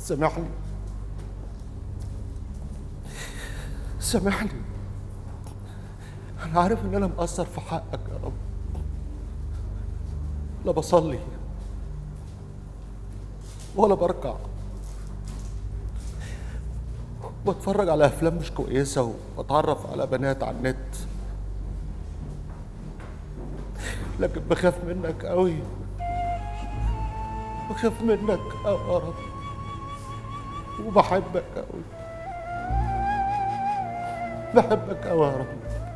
سامحني سامحني انا عارف ان انا مقصر في حقك يا رب لا بصلي ولا بركع بتفرج على افلام مش كويسه وبتعرف على بنات على النت لكن بخاف منك قوي بخاف منك قوي يا رب وبحبك قوي بحبك قوي يا رب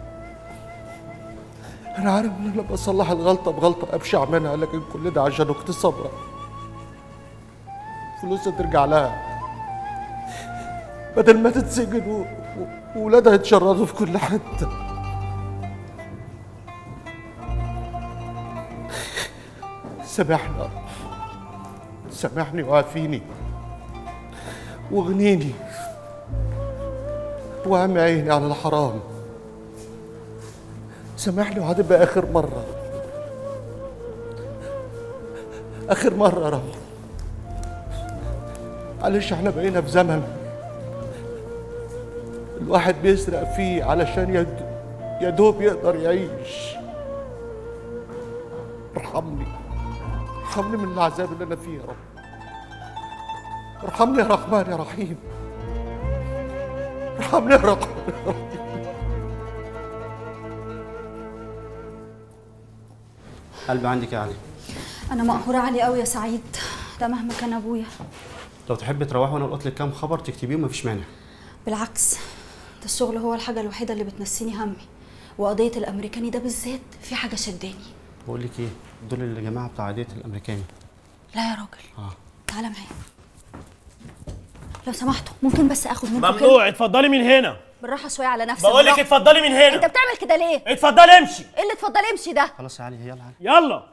انا عارف ان انا بصلح الغلطه بغلطه ابشع منها لكن كل ده عشان اختي صبرا فلوسها ترجع لها بدل ما تتسجن و- و- وولادها يتشردوا في كل حته سامحني يا رب. سامحني وعافيني واغنيني واعمي عيني على الحرام سامحني وهتبقى اخر مره اخر مره يا رب معلش احنا بقينا في زمن الواحد بيسرق فيه علشان يد... يدوب يقدر يعيش ارحمني ارحمني من العذاب اللي انا فيه يا رب ارحمني يا رحمن يا رحيم ارحمني يا رحمن يا رحيم قلبي عندك يا علي انا مقهوره عليه قوي يا سعيد ده مهما كان ابويا لو تحبي تروحي وانا قلت لك كام خبر تكتبيهم مفيش مانع بالعكس ده الشغل هو الحاجه الوحيده اللي بتنسيني همي وقضيه الامريكاني ده بالذات في حاجه شداني بقول لك ايه دول الجماعه بتاع عاديه الامريكاني لا يا راجل اه تعالى معايا لو سمحتوا ممكن بس اخد منكم كلمة؟ ممنوع اتفضلي من هنا بالراحه شويه على نفسك بقول لك بالراحة. اتفضلي من انت هنا بتعمل كده ليه اتفضلي امشي ايه اللي اتفضل امشي ده خلاص يا علي يلا علي يلا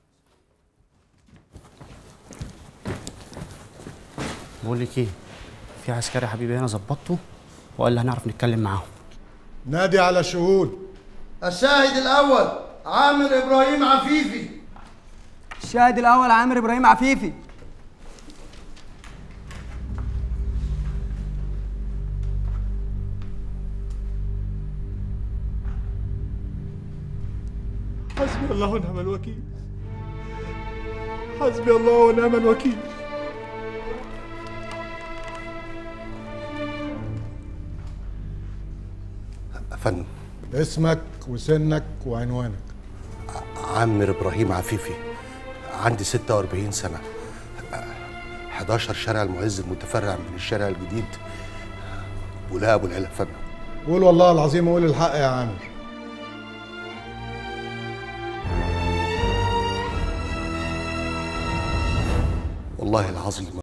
بقول لك ايه في عسكري يا حبيبي هنا ظبطته وقال لي هنعرف نتكلم معاهم نادي على شهود الشاهد الأول عامر إبراهيم عفيفي الشاهد الأول عامر إبراهيم عفيفي حسبي الله ونعم الوكيل حسبي الله ونعم الوكيل فندم اسمك وسنك وعنوانك عامر ابراهيم عفيفي عندي 46 سنه 11 شارع المعز المتفرع من الشارع الجديد ولا ابو العلا فندم قول والله العظيم قول الحق يا عامر والله العظيم